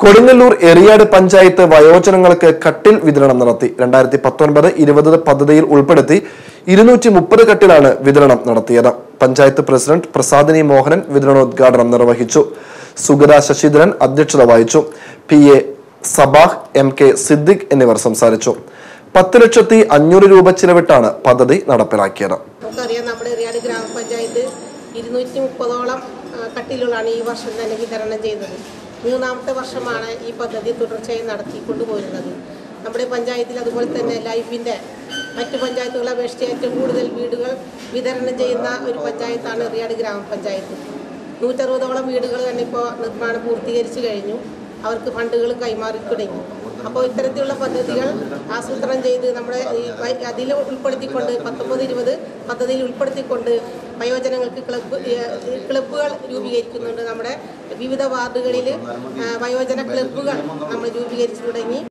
കൊടുങ്ങല്ലൂർ എറിയാട് പഞ്ചായത്ത് വയോജനങ്ങൾക്ക് കട്ടിൽ വിതരണം നടത്തി രണ്ടായിരത്തി പത്തൊൻപത് ഇരുപത് പദ്ധതിയിൽ ഉൾപ്പെടുത്തി ഇരുന്നൂറ്റി മുപ്പത് കട്ടിലാണ് വിതരണം നടത്തിയത് പഞ്ചായത്ത് പ്രസിഡന്റ് പ്രസാദിനി മോഹനൻ വിതരണോദ്ഘാടനം നിർവഹിച്ചു സുഗത ശശിധരൻ അധ്യക്ഷത വഹിച്ചു P A Sabah M K Siddique എന്നിവർ സംസാരിച്ചു പത്ത് ലക്ഷത്തി അഞ്ഞൂറ് രൂപ ചിലവിട്ടാണ് പദ്ധതി നടപ്പിലാക്കിയത് നമുക്കറിയാം നമ്മുടെ എറിയാട് ഗ്രാമപഞ്ചായത്ത് ഇരുന്നൂറ്റി മുപ്പതോളം കട്ടിലുകളാണ് ഈ വർഷം തന്നെ വിതരണം ചെയ്തത് മൂന്നാമത്തെ വർഷമാണ് ഈ പദ്ധതി തുടർച്ചയായി നടത്തിക്കൊണ്ടു പോരുന്നത് നമ്മുടെ പഞ്ചായത്തിൽ അതുപോലെ തന്നെ ലൈഫിൻ്റെ മറ്റു പഞ്ചായത്തുകളെ അപേക്ഷിച്ച് ഏറ്റവും കൂടുതൽ വീടുകൾ വിതരണം ചെയ്യുന്ന ഒരു പഞ്ചായത്താണ് എറിയാട് ഗ്രാമപഞ്ചായത്ത് നൂറ്ററുപതോളം വീടുകൾ തന്നെ ഇപ്പോൾ നിർമ്മാണം പൂർത്തീകരിച്ചു കഴിഞ്ഞു അവർക്ക് ഫണ്ടുകൾ കൈമാറി തുടങ്ങി അപ്പോൾ ഇത്തരത്തിലുള്ള പദ്ധതികൾ ആസൂത്രണം ചെയ്ത് നമ്മുടെ ഈ വൈ- അതിൽ ഉൾപ്പെടുത്തിക്കൊണ്ട് പത്തൊമ്പത് ഇരുപത് പദ്ധതിയിൽ ഉൾപ്പെടുത്തിക്കൊണ്ട് വയോജനങ്ങൾക്ക് ക്ലബ്ബ് ഏഹ്, ക്ലബ്ബുകൾ രൂപീകരിക്കുന്നുണ്ട് നമ്മുടെ വിവിധ വാർഡുകളിൽ ആ, വയോജന ക്ലബ്ബുകൾ നമ്മൾ രൂപീകരിച്ചു തുടങ്ങി